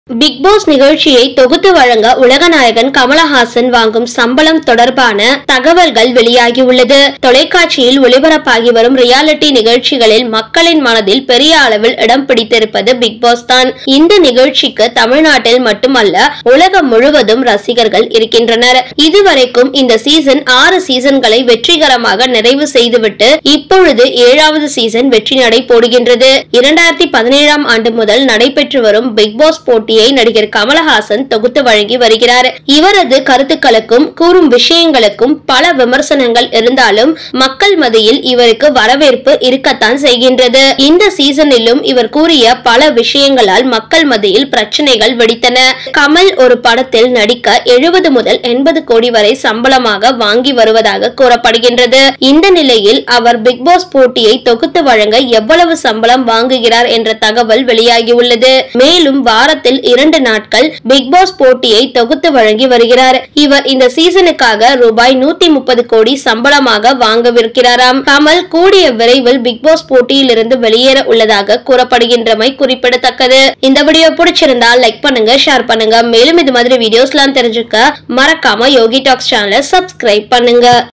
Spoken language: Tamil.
பிக் பாஸ் நிகழ்ச்சியை தொகுத்து வழங்க உலகநாயகன் கமலஹாசன் வாங்கும் சம்பளம் தொடர்பான தகவல்கள் வெளியாகியுள்ளது தொலைக்காட்சியில் ஒளிபரப்பாகி வரும் ரியாலிட்டி நிகழ்ச்சிகளில் மக்களின் மனதில் பெரிய அளவில் இடம் பிடித்திருப்பது பிக் பாஸ் தான் இந்த நிகழ்ச்சிக்கு தமிழ்நாட்டில் மட்டுமல்ல உலகம் முழுவதும் ரசிகர்கள் இருக்கின்றனர் இதுவரைக்கும் இந்த சீசன் ஆறு சீசன்களை வெற்றிகரமாக நிறைவு செய்துவிட்டு இப்பொழுது ஏழாவது சீசன் வெற்றி நடை போடுகின்றது இரண்டாயிரத்தி பதினேழாம் ஆண்டு முதல் நடைபெற்று வரும் பிக் பாஸ் போட்டியை நடிகர் கமலஹாசன் தொகுத்து வழங்கி வருகிறார் இவரது கருத்துக்களுக்கும் கூறும் விஷயங்களுக்கும் பல விமர்சனங்கள் இருந்தாலும் மக்கள் மத்தியில் இவருக்கு வரவேற்பு இருக்கத்தான் செய்கின்றது இந்த சீசனிலும் இவர் கூறிய பல விஷயங்களால் மக்கள் மத்தியில் பிரச்சனைகள் வெடித்தன கமல் ஒரு படத்தில் நடிக்க எழுபது முதல் எண்பது கோடி வரை சம்பளமாக வாங்கி வருவதாக கூறப்படுகின்றது இந்த நிலையில் அவர் பிக் பாஸ் போட்டியை தொகுத்து வழங்க எவ்வளவு சம்பளம் வாங்குகிறார் என்ற தகவல் வெளியாகியுள்ளது மேலும் வாரத்தில் இரண்டு நாட்கள் பிக் பாஸ் போட்டியை தொகுத்து வழங்கி வருகிறார் இவர் இந்த சீசனுக்காக ரூபாய் நூத்தி முப்பது கோடி சம்பளமாக வாங்கவிருக்கிறாராம் கமல் கூடிய விரைவில் பிக் பாஸ் போட்டியில் இருந்து வெளியேற உள்ளதாக கூறப்படுகின்றமை குறிப்பிடத்தக்கது இந்த வீடியோ பிடிச்சிருந்தா லைக் பண்ணுங்க ஷேர் பண்ணுங்க மேலும் இது மாதிரி வீடியோஸ்லாம் தெரிஞ்சுக்க மறக்காம யோகி டாக்ஸ் சேனலை சப்ஸ்கிரைப் பண்ணுங்க